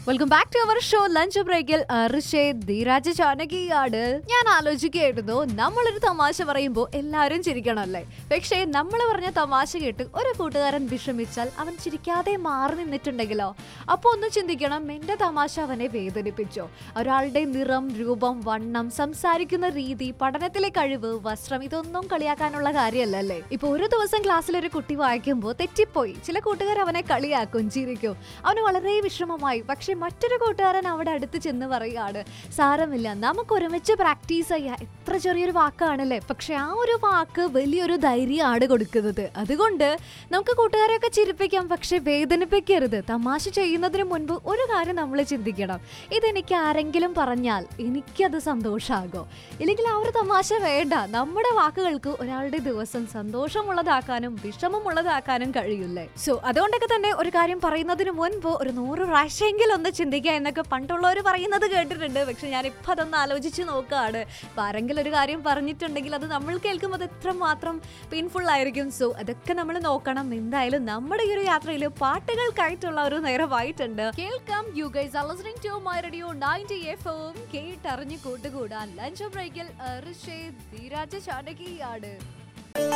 welcome back to our show lunch ബ്രേക്കിൽ ഋഷേ ധീരാജ് ചാനകിയാണ് ഞാൻ ആലോചിക്കുകയായിരുന്നു നമ്മളൊരു തമാശ പറയുമ്പോൾ എല്ലാവരും ചിരിക്കണമല്ലേ പക്ഷേ നമ്മൾ പറഞ്ഞ തമാശ കേട്ട് ഒരു കൂട്ടുകാരൻ വിഷമിച്ചാൽ അവൻ ചിരിക്കാതെ മാറി നിന്നിട്ടുണ്ടെങ്കിലോ അപ്പോൾ ഒന്ന് ചിന്തിക്കണം എന്റെ തമാശ അവനെ വേദനിപ്പിച്ചോ ഒരാളുടെ നിറം രൂപം വണ്ണം സംസാരിക്കുന്ന രീതി പഠനത്തിലെ കഴിവ് വസ്ത്രം ഇതൊന്നും കളിയാക്കാനുള്ള കാര്യമല്ലല്ലേ ഇപ്പൊ ഒരു ദിവസം ക്ലാസ്സിൽ ഒരു കുട്ടി വായിക്കുമ്പോൾ തെറ്റിപ്പോയി ചില കൂട്ടുകാർ അവനെ കളിയാക്കും ചിരിക്കും അവന് വളരെ വിഷമമായി പക്ഷെ മറ്റൊരു കൂട്ടുകാരൻ അവിടെ അടുത്ത് ചെന്ന് പറയുകയാണ് സാരമില്ല നമുക്ക് ഒരുമിച്ച് പ്രാക്ടീസ് ചെയ്യാം എത്ര ചെറിയൊരു വാക്കാണല്ലേ പക്ഷെ ആ ഒരു വാക്ക് വലിയൊരു ധൈര്യമാണ് കൊടുക്കുന്നത് അതുകൊണ്ട് നമുക്ക് കൂട്ടുകാരെയൊക്കെ ചിരിപ്പിക്കാം പക്ഷെ വേദനിപ്പിക്കരുത് തമാശ ചെയ്യുന്നതിന് മുൻപ് ഒരു കാര്യം നമ്മൾ ചിന്തിക്കണം ഇതെനിക്ക് ആരെങ്കിലും പറഞ്ഞാൽ എനിക്കത് സന്തോഷമാകോ ഇല്ലെങ്കിൽ ആ ഒരു തമാശ വേണ്ട നമ്മുടെ വാക്കുകൾക്ക് ഒരാളുടെ ദിവസം സന്തോഷമുള്ളതാക്കാനും വിഷമമുള്ളതാക്കാനും കഴിയില്ലേ സോ അതുകൊണ്ടൊക്കെ തന്നെ ഒരു കാര്യം പറയുന്നതിന് മുൻപ് ഒരു നൂറ് പ്രാവശ്യമെങ്കിലും ഒന്ന് ചിന്തിക്കുക എന്നൊക്കെ പണ്ടുള്ളവർ പറയുന്നത് കേട്ടിട്ടുണ്ട് പക്ഷെ ഞാൻ ഇപ്പം അതൊന്ന് ആലോചിച്ച് നോക്കുകയാണ് ഇപ്പം ആരെങ്കിലും ഒരു കാര്യം പറഞ്ഞിട്ടുണ്ടെങ്കിൽ അത് നമ്മൾ കേൾക്കുമ്പോൾ അത് എത്രമാത്രം പെയിൻഫുൾ ആയിരിക്കും സോ അതൊക്കെ നമ്മൾ നോക്കണം എന്തായാലും നമ്മുടെ ഈ ഒരു യാത്രയിൽ പാട്ടുകൾക്കായിട്ടുള്ള ഒരു നേരമായിട്ടുണ്ട് കേൾക്കാം you guys are listening to my radio 90 FM കേട്ടറിഞ്ഞ് കൂട്ടുകൂടാൻ ലഞ്ച് ബ്രേക്കിൽ ഋഷേ ധീരാജ ചാടകിയാണ്